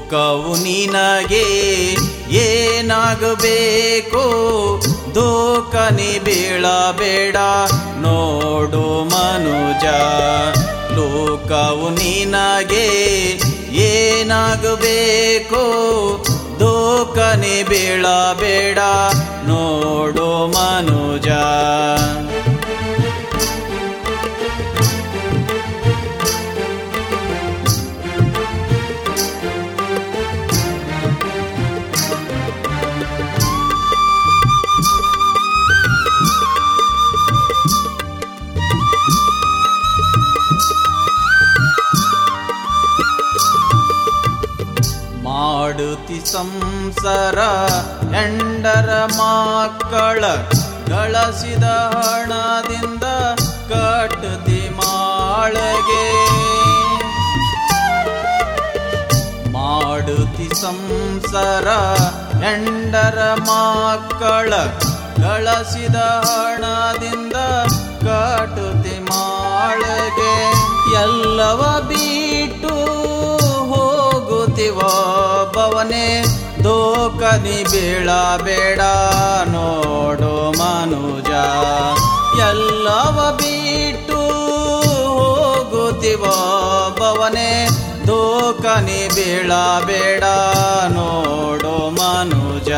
ಲೋಕವು ನಿನಗೆ ಏನಾಗಬೇಕು ದೋಕನಿ ಬೀಳಬೇಡ ನೋಡು ಮನುಜ ಲೋಕವು ನಿನಗೆ ಏನಾಗಬೇಕು ದೋಕನಿ ಬೀಳಬೇಡ ನೋಡು ಮನುಜ ಮಾಡುತ್ತಿ ಸಂಸಾರ ಎಂಡರ ಮಕ್ಕಳ ಗಳಿಸಿದ ಹಣದಿಂದ ಕಟ್ಟುತ್ತಿ ಮಾಳಗೆ ಮಾಡುತ್ತಿ ಸಂಸಾರ ಎಂಡರ ಮಕ್ಕಳ ಗಳಿಸಿದ ಹಣದಿಂದ ಕಟ್ಟುತ್ತಿ ಮಾಳಗೆ ಎಲ್ಲವ ಬಿಟ್ಟು ಹೋಗುತ್ತಿವ ಭವನೆ ದೋಕನಿ ಬೀಳಬೇಡ ನೋಡು ಮನುಜ ಎಲ್ಲವ ಬಿಟ್ಟು ಹೋಗುತ್ತಿವ ಭವನೆ ದೋಕನಿ ಬೀಳಬೇಡ ನೋಡು ಮನುಜ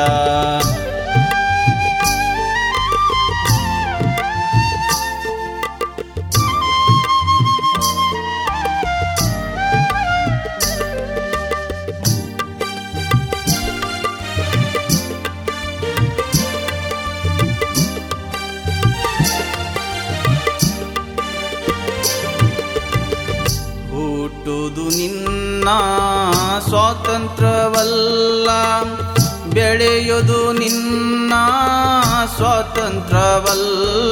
ಹುಟ್ಟುದು ನಿನ್ನ ಸ್ವಾತಂತ್ರ್ಯವಲ್ಲ ಬೆಳೆಯುವುದು ನಿನ್ನ ಸ್ವಾತಂತ್ರ್ಯವಲ್ಲ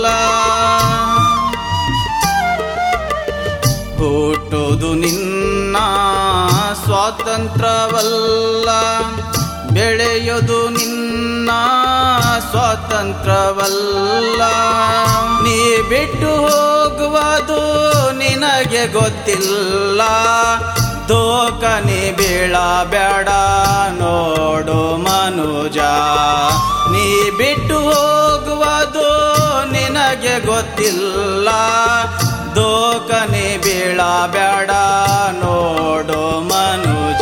ಹುಟ್ಟುದು ನಿನ್ನ ಸ್ವಾತಂತ್ರ್ಯವಲ್ಲ ಬೆಳೆಯುವುದು ನಿನ್ನ ಸ್ವಾತಂತ್ರ್ಯವಲ್ಲ ನೀ ಬಿಟ್ಟು ಹೋಗುವುದು ನಿನಗೆ ಗೊತ್ತಿಲ್ಲ ದೋಕನಿ ಬೀಳಬೇಡ ನೋಡು ಮನುಜ ನೀ ಬಿಟ್ಟು ಹೋಗುವುದು ನಿನಗೆ ಗೊತ್ತಿಲ್ಲ ದೋಕನಿ ಬೀಳಬೇಡ ನೋಡು ಮನುಜ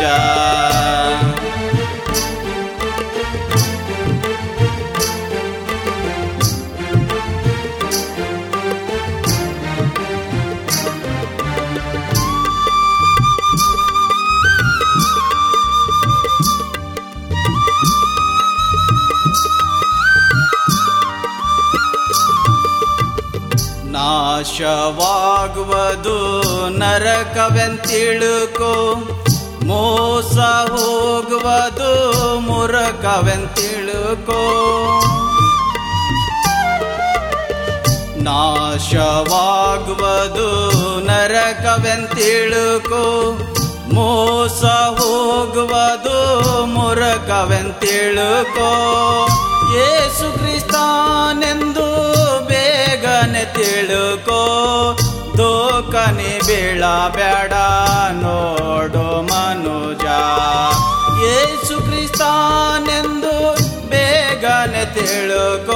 ನಾಶವಾಗುವುದು ನರಕವೆಂತಿಳುಕೋ ಮೋಸ ಹೋಗುವುದು ಮುರಕವೆಂತಿಳುಕೋ ನಾಶವಾಗುವುದು ನರಕವೆಂತಿಳುಕೋ ಮೋಸ ಹೋಗುವುದು ಮುರಕವೆಂತಿಳುಕೋ ಯೇಸು ಕ್ರಿಸ್ತಾನೆಂದು ಬೇಗನೆ ತಿಳುಕೋ ದೋಕನೆ ಬೀಳಬೇಡ ನೋಡು ಮನುಜ ಯೇಸು ಕ್ರಿಸ್ತಾನೆಂದು ಬೇಗನೆ ತಿಳುಕೋ